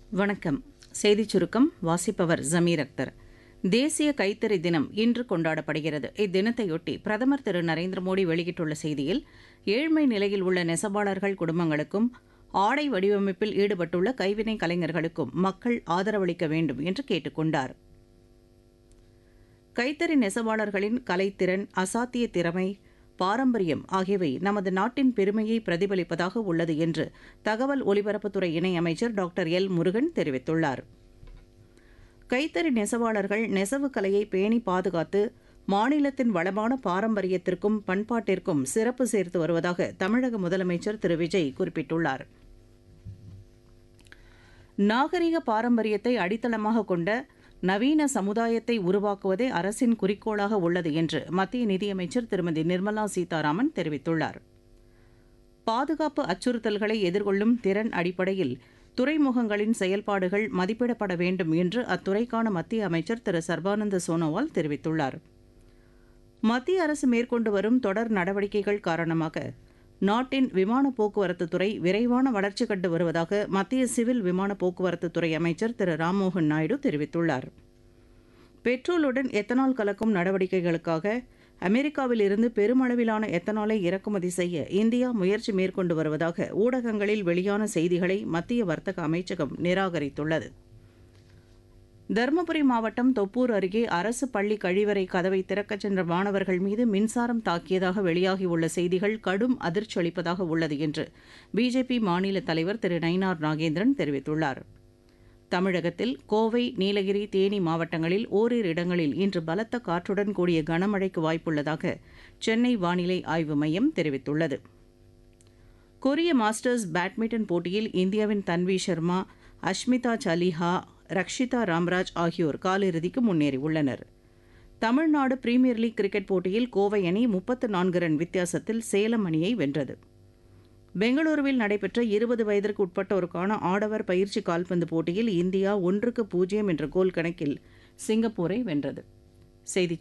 வணக்கம் செய்திச் சுருக்கம் வாசிப்பவர் ஜமீர் அக்தர் தேசிய கைத்தறி தினம் இன்று கொண்டாடப்படுகிறது இத்தினத்தையொட்டி பிரதமர் திரு நரேந்திர மோடி வெளியிட்டுள்ள செய்தியில் ஏழ்மை நிலையில் உள்ள நெசவாளர்கள் குடும்பங்களுக்கும் ஆடை வடிவமைப்பில் ஈடுபட்டுள்ள கைவினை கலைஞர்களுக்கும் மக்கள் ஆதரவளிக்க வேண்டும் என்று கேட்டுக் கொண்டார் கைத்தறி நெசவாளர்களின் கலைத்திறன் அசாத்திய திறமை பாரம்பரியம் ஆகியவை நமது நாட்டின் பெருமையை பிரதிபலிப்பதாக உள்ளது என்று தகவல் ஒலிபரப்புத்துறை இணையமைச்சர் டாக்டர் எல் முருகன் தெரிவித்துள்ளார் கைத்தறி நெசவாளர்கள் நெசவு கலையை பேணி பாதுகாத்து மாநிலத்தின் வளமான பாரம்பரியத்திற்கும் பண்பாட்டிற்கும் சிறப்பு சேர்த்து வருவதாக தமிழக முதலமைச்சர் திரு விஜய் குறிப்பிட்டுள்ளார் நாகரிக பாரம்பரியத்தை அடித்தளமாக கொண்ட நவீன சமுதாயத்தை உருவாக்குவதே அரசின் குறிக்கோளாக உள்ளது என்று மத்திய நிதியமைச்சர் திருமதி நிர்மலா சீதாராமன் தெரிவித்துள்ளார் பாதுகாப்பு அச்சுறுத்தல்களை எதிர்கொள்ளும் திறன் அடிப்படையில் துறைமுகங்களின் செயல்பாடுகள் மதிப்பிடப்பட வேண்டும் என்று அத்துறைக்கான மத்திய அமைச்சர் திரு சர்பானந்த சோனோவால் தெரிவித்துள்ளார் மத்திய அரசு மேற்கொண்டு வரும் தொடர் நடவடிக்கைகள் காரணமாக நாட்டின் விமான போக்குவரத்து துறை விரைவான வளர்ச்சி கண்டு வருவதாக மத்திய சிவில் விமான போக்குவரத்து துறை அமைச்சர் திரு ராம்மோகன் நாயுடு தெரிவித்துள்ளார் பெட்ரோலுடன் எத்தனால் கலக்கும் நடவடிக்கைகளுக்காக அமெரிக்காவில் இருந்து பெருமளவிலான எத்தனாலை இறக்குமதி செய்ய இந்தியா முயற்சி மேற்கொண்டு வருவதாக ஊடகங்களில் வெளியான செய்திகளை மத்திய வர்த்தக அமைச்சகம் நிராகரித்துள்ளது தருமபுரி மாவட்டம் தொப்பூர் அருகே அரசு பள்ளி கழிவறை கதவை திறக்கச் சென்ற மாணவர்கள் மீது மின்சாரம் தாக்கியதாக வெளியாகியுள்ள செய்திகள் கடும் அதிர்ச்சி அளிப்பதாக உள்ளது என்று பிஜேபி மாநில தலைவர் திரு நயினார் நாகேந்திரன் தெரிவித்துள்ளார் தமிழகத்தில் கோவை நீலகிரி தேனி மாவட்டங்களில் ஓரிரு இடங்களில் இன்று பலத்த காற்றுடன் கூடிய கனமழைக்கு வாய்ப்புள்ளதாக சென்னை வானிலை ஆய்வு மையம் தெரிவித்துள்ளது கொரிய மாஸ்டர்ஸ் பேட்மிண்டன் போட்டியில் இந்தியாவின் தன்வி சர்மா அஷ்மிதா சலிஹா ரக்ஷிதா ராம்ராஜ் ஆகியோர் காலிறுதிக்கு முன்னேறியுள்ளனர் தமிழ்நாடு பிரீமியர் லீக் கிரிக்கெட் போட்டியில் கோவை அணி முப்பத்து நான்கு ரன் வித்தியாசத்தில் சேலம் அணியை வென்றது பெங்களூருவில் நடைபெற்ற இருபது வயதிற்கு உட்பட்டோருக்கான ஆடவர் பயிற்சி கால்பந்து போட்டியில் இந்தியா ஒன்றுக்கு பூஜ்ஜியம் என்ற கோல் கணக்கில் சிங்கப்பூரை வென்றது செய்திச்